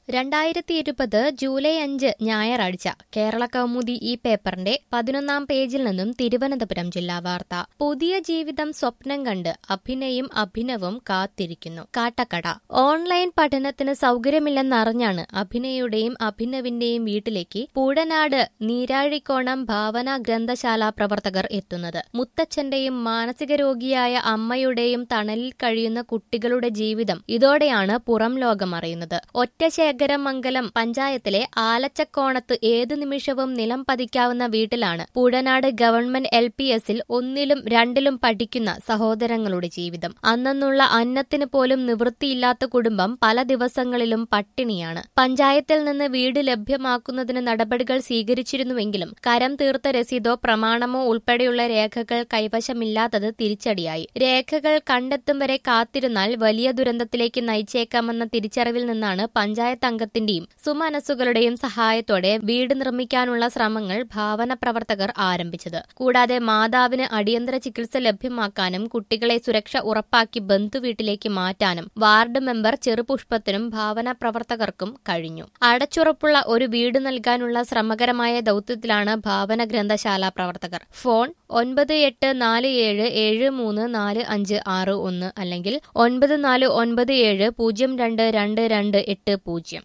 രണ്ടായിരത്തി ഇരുപത് ജൂലൈ അഞ്ച് ഞായറാഴ്ച കേരള കൗമുദി ഈ പേപ്പറിന്റെ പതിനൊന്നാം പേജിൽ നിന്നും തിരുവനന്തപുരം ജില്ലാ വാർത്ത പുതിയ ജീവിതം സ്വപ്നം കണ്ട് അഭിനയും അഭിനവും കാത്തിരിക്കുന്നു കാട്ടക്കട ഓൺലൈൻ പഠനത്തിന് സൗകര്യമില്ലെന്നറിഞ്ഞാണ് അഭിനയുടെയും അഭിനവിന്റെയും വീട്ടിലേക്ക് പൂടനാട് നീരാഴിക്കോണം ഭാവന ഗ്രന്ഥശാല പ്രവർത്തകർ എത്തുന്നത് മുത്തച്ഛന്റെയും മാനസിക രോഗിയായ അമ്മയുടെയും തണലിൽ കഴിയുന്ന കുട്ടികളുടെ ജീവിതം ഇതോടെയാണ് പുറം ലോകം അറിയുന്നത് ഒറ്റശേഖരമംഗലം പഞ്ചായത്തിലെ ആലച്ചക്കോണത്ത് ഏതു നിമിഷവും നിലം പതിക്കാവുന്ന വീട്ടിലാണ് പൂടനാട് ഗവൺമെന്റ് എൽ പി എസിൽ ഒന്നിലും രണ്ടിലും പഠിക്കുന്ന സഹോദരങ്ങളുടെ ജീവിതം അന്നുള്ള അന്നത്തിന് പോലും നിവൃത്തിയില്ലാത്ത കുടുംബം പല ദിവസങ്ങളിലും പട്ടിണിയാണ് പഞ്ചായത്തിൽ നിന്ന് വീട് ലഭ്യമാക്കുന്നതിന് നടപടികൾ സ്വീകരിച്ചിരുന്നുവെങ്കിലും കരം തീർത്ത രസീതോ പ്രമാണമോ ഉൾപ്പെടെയുള്ള രേഖകൾ കൈവശമില്ലാത്തത് തിരിച്ചടിയായി രേഖകൾ കണ്ടെത്തും വരെ കാത്തിരുന്നാൽ വലിയ ദുരന്തത്തിലേക്ക് നയിച്ചേക്കാമെന്ന തിരിച്ചറിവിൽ നിന്നാണ് പഞ്ചായത്ത് അംഗത്തിന്റെയും സുമനസ്സുകളുടെയും സഹായത്തോടെ വീട് നിർമ്മിക്കാനുള്ള ശ്രമങ്ങൾ ഭാവന പ്രവർത്തകർ ആരംഭിച്ചത് കൂടാതെ മാതാവിന് അടിയന്തര ചികിത്സ ലഭ്യമാക്കാനും കുട്ടികളെ സുരക്ഷ ഉറപ്പാക്കി ബന്ധുവീട്ടിലേക്ക് മാറ്റാനും വാർഡ് മെമ്പർ ചെറുപുഷ്പത്തിനും ഭാവന പ്രവർത്തകർക്കും കഴിഞ്ഞു അടച്ചുറപ്പുള്ള ഒരു വീട് നൽകാനുള്ള ശ്രമകരമായ ദൌത്യത്തിലാണ് ഭാവന ഗ്രന്ഥശാല പ്രവർത്തകർ ഫോൺ ഒൻപത് എട്ട് നാല് ഏഴ് ഏഴ് മൂന്ന് നാല് അഞ്ച് ആറ് ഒന്ന് അല്ലെങ്കിൽ ഒൻപത് നാല് ഒൻപത് ഏഴ് പൂജ്യം രണ്ട് രണ്ട് രണ്ട് എട്ട് പൂജ്യം